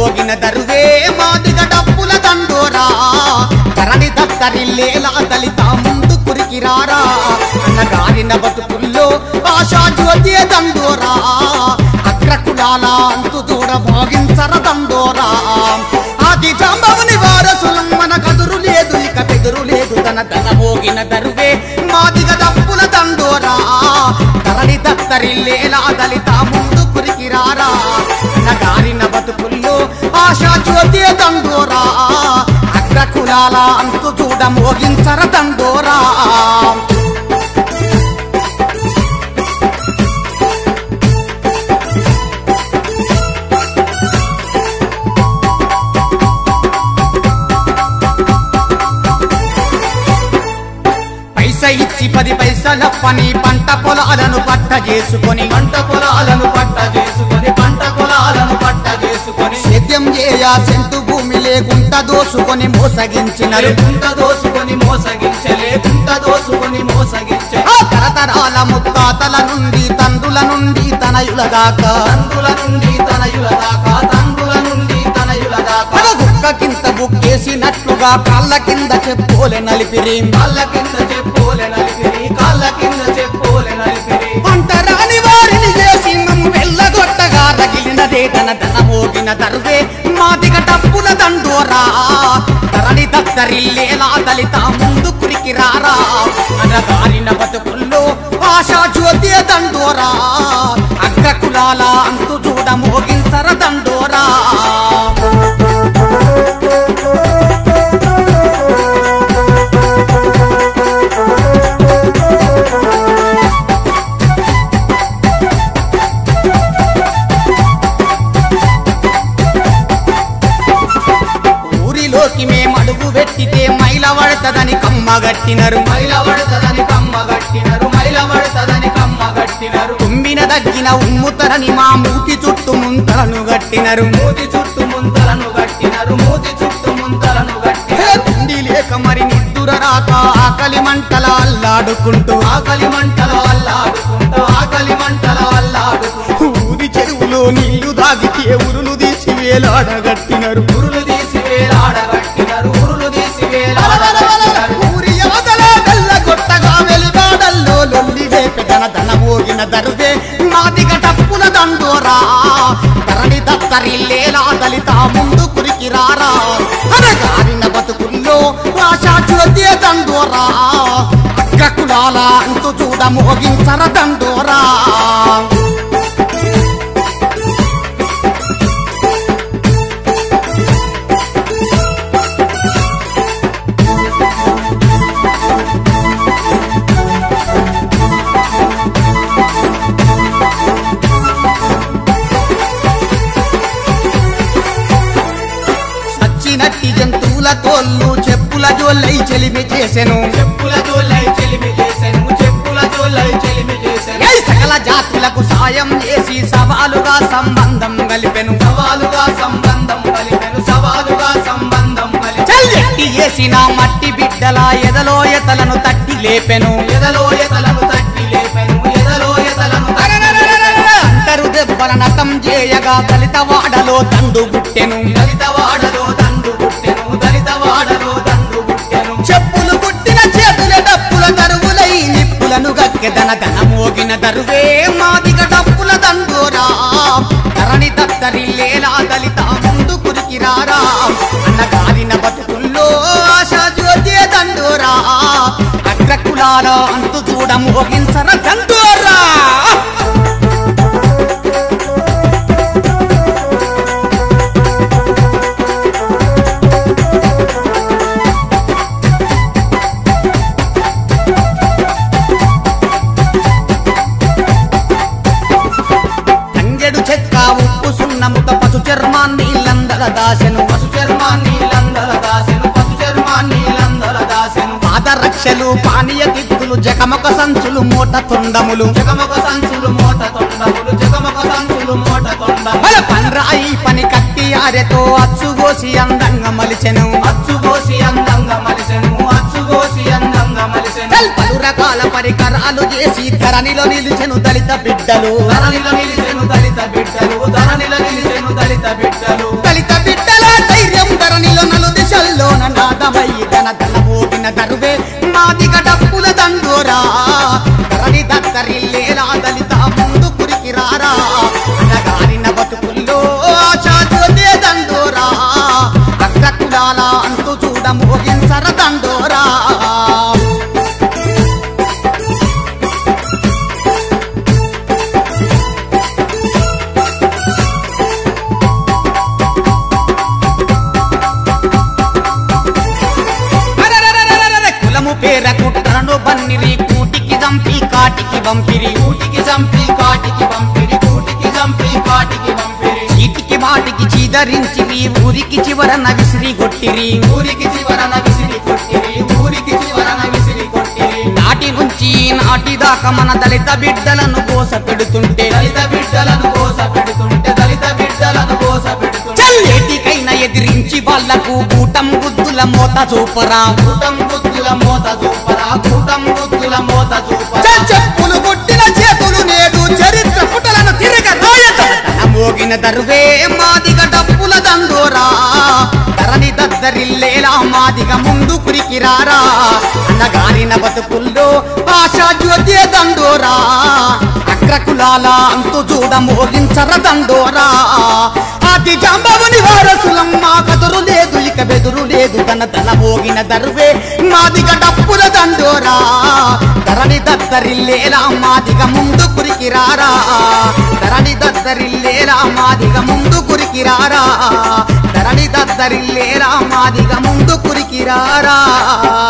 మోగిన దరువే మాదిగ డప్పుల దండోరా ధరణి దత్తరిల్లేలా దళిత ముందు కురికిరారా అన్నగారిన బతుకుల్లో ఆశా జ్యోతి దండోరా అగ్రకులాల అంతు దూడ భోగించర దండోరా ఆది జాంబవుని వారసులం మన కదురు లేదు ఇక బెదురు లేదు తన తన మోగిన దరువే మాదిగ డప్పుల దండోరా ధరణి దత్తరిల్లేలా దళిత ముందు కురికిరారా నగారిన బతుకుల్లో ఆశా జ్యోతి దండోరా అగ్రకులాల అంతు చూడ మోగించర దండోరా పైస ఇచ్చి పది పైసల పని పంట పొలాలను పట్ట చేసుకొని పంట పొలాలను పట్ట చేసుకొని పంట పొలాలను పట్ట చేసుకొని సేద్యం చేయ సెంటు భూమి లేకుండా దోసుకొని మోసగించినరు లేకుంట దోసుకొని మోసగించే లేకుంట దోసుకొని మోసగించే ఆ తరతరాల ముత్తాతల నుండి తండ్రుల నుండి తనయుల దాకా తండ్రుల నుండి తనయుల దాకా తండ్రుల నుండి తనయుల దాకా మన గుక్కకింత బుక్కేసినట్లుగా కాళ్ళ కింద చెప్పులే నలిపిరి కాళ్ళ కింద చెప్పులే నలిపిరి కాళ్ళ కింద చెప్పులే నలిపిరి అంతరాని వారిని చేసి నన్ను వెళ్ళగొట్టగా రగిలినదే తన ధన మోగిన దరువే మాదిగ డప్పుల దండోరా ధరణి దత్తరిల్లేలా దళిత ముందు కురికి రారా అనగారిన బతుకుల్లో ఆశా జ్యోతి దండోరా అగ్రకులాల అంతు చూడ మోగించర దండోరా ఊరిలోకి మేము అడుగు పెట్టితే మైల పడతదని కమ్మగట్టినరు మైల పడతదని కమ్మ గట్టినరు మైల పడతదని కమ్మ గట్టినరు తుమ్మిన దగ్గిన ఉమ్ముతరని మా మూతి చుట్టూ ముంతలను గట్టినరు మూతి చుట్టూ ముంతలను గట్టినరు మూతి చుట్టూ ముంతలను హే, గట్టినరు తిండి లేక మరి నిద్దుర రాక ఆకలి మంటల అల్లాడుకుంటూ ఆకలి మంటలు అల్లాడుకుంటూ ఆకలి మంటలు అల్లాడుకుంటూ ఊరి చెరువులో నీళ్లు దాగితే ఉరులు తీసి వేలాడగట్టినరు ఉరులు తీసి వేలాడగట్టినరు ఉరులు తీసి వేలాడగట్టినరు ఊరి అవతల వెళ్ళగొట్టగా వెలివాడల్లో లొల్లి రేపె ధన ధన మోగిన దరువే మాదిగ టప్పుల దండోరా ధరణి దత్తరిల్లేలా దళిత ముందు కురికి రారా అనగారిన బతుకుల్లో ఆశా జ్యోతి దండోరా అగ్రకులాల అంతు చూడ మోగించర దండోరా సచ్చినట్టి జంతువుల తోళ్ళు చెప్పుల జోల్లై చెలిమి చేసెను చెప్పుల జోలై చెలిమి చేసెను చెప్పుల జోలై చెలిమి చేసెను ఏ సకల జాతులకు సాయం చేసి సవాలుగా సంబంధం కలిపెను సవాలుగా సంబంధం కలిపెను సవాలుగా సంబంధం కలిపెను చల్లెట్టి చేసిన మట్టి బిడ్డల ఎదలో ఎతలను తట్టి లేపెను ఎదలో ఎతలను తట్టి లేపెను ఎదలో ఎతలను తట్టి లేపెను. అంటరు దెబ్బల నతం చేయగా దళిత వాడలో తండు గుట్టెను దళిత వాడలో దండు పుట్టెను దళిత వాడలో దండు పుట్టెను చెప్పులు గుట్టిన చేతుల డప్పుల దరువులై నిప్పులను గక్కెదన ధన మోగిన దరువే మాదిగ డప్పుల దండోరా ధరణి దత్తరిల్లేలా దళిత ముందు కురికి రారా అన్నగారిన బతుకుల్లో ఆశా జ్యోతి దండోరా అగ్రకులాల అంతు చూడ మోగించర దండోరా తంగెడు చెక్క ఉప్పు సున్నముత పసు చర్మాన్ని లందల దాసెను పసు చర్మాన్ని లందల దాసెను పసు చర్మాన్ని లందల దాసెను పాదరక్షలు పానీయ దిక్కులు జగమొక సంచులు మూట తొండములు జగమొక సంచులు మోట తొండములు జగమొక సంచులు మోట తొండములు బల పండ్రాయి పని కట్టి ఆరెతో అచ్చుగోసి అందంగా మలిచెను అచ్చుగోసి అందంగా మలిసెను అచ్చుగోసి అందంగా మలిసెను చల్ పలు రకాల పరికరాలు చేసి ధరణిలో నిలిచెను దళిత బిడ్డలు ధరణిలో నిలిసెను దళిత బిడ్డలు ధరణిలో నిలిసెను దళిత బిడ్డలు దళిత దండోరా ధరణి దత్తరిల్లేలా దళిత ముందు కురికిరారా అనగారిన బతుకుల్లో ఆశా జ్యోతి దండోరా రక్త కులాల అంతు చూడ మోగించర దండోరా అరెరెరెరెరెరె, కులము పేర కుట్రను బన్నిరి కూటికి దంపి కాటికి పంపిరి కూటికి చంపి కాటికి పంపిరి కూటికి చంపి కాటికి పంపిరి చీటికి మాటికి చీదరించిరి ఊరికి చివరన విసిరి కొట్టిరి ఊరికి చివరన విసిరి కొట్టిరి ఊరికి చివరన విసిరి కొట్టిరి నాటి నుంచి నాటి దాకా మన దళిత బిడ్డలను కోస పెడుతుంటే దళిత బిడ్డలను కోస పెడుతుంటే దళిత బిడ్డలను కోస పెడుతుంటే చల్లేటికైనా ఎదిరించి వాళ్లకు కూటం గుద్దుల మోత చూపరా కూటం గుద్దుల మోత చూపరా కూటం గుద్దుల మోత చూపరా చల్ చెప్పులు కొట్టిన చేతులు నేడు చరిత్ర పుటలను తిరగ రాయతన మోగిన దరువే మాదిగ డప్పుల దండోరా ధరణి దద్దరిల్లేలా మాదిగ ముందు కురికిరారా అన్నగారిన బతుకుల్లో ఆశా జ్యోతి దండోరా అగ్రకులాల అంతు చూడ మోగించర దండోరా ఆది జాంబవుని వారసులం మా కదురు లేదు ఇక బెదురు లేదు తన తల మోగిన దరువే మాదిగ డప్పుల దండోరా ధరణి దద్దరిల్లేలా మాదిగ ముందు కురికిరారా ధరణి దద్దరిల్లేలా మాదిగ ముందు కురికిరారా ధరణి దద్దరిల్లేలా మాదిగ ముందు కురికిరారా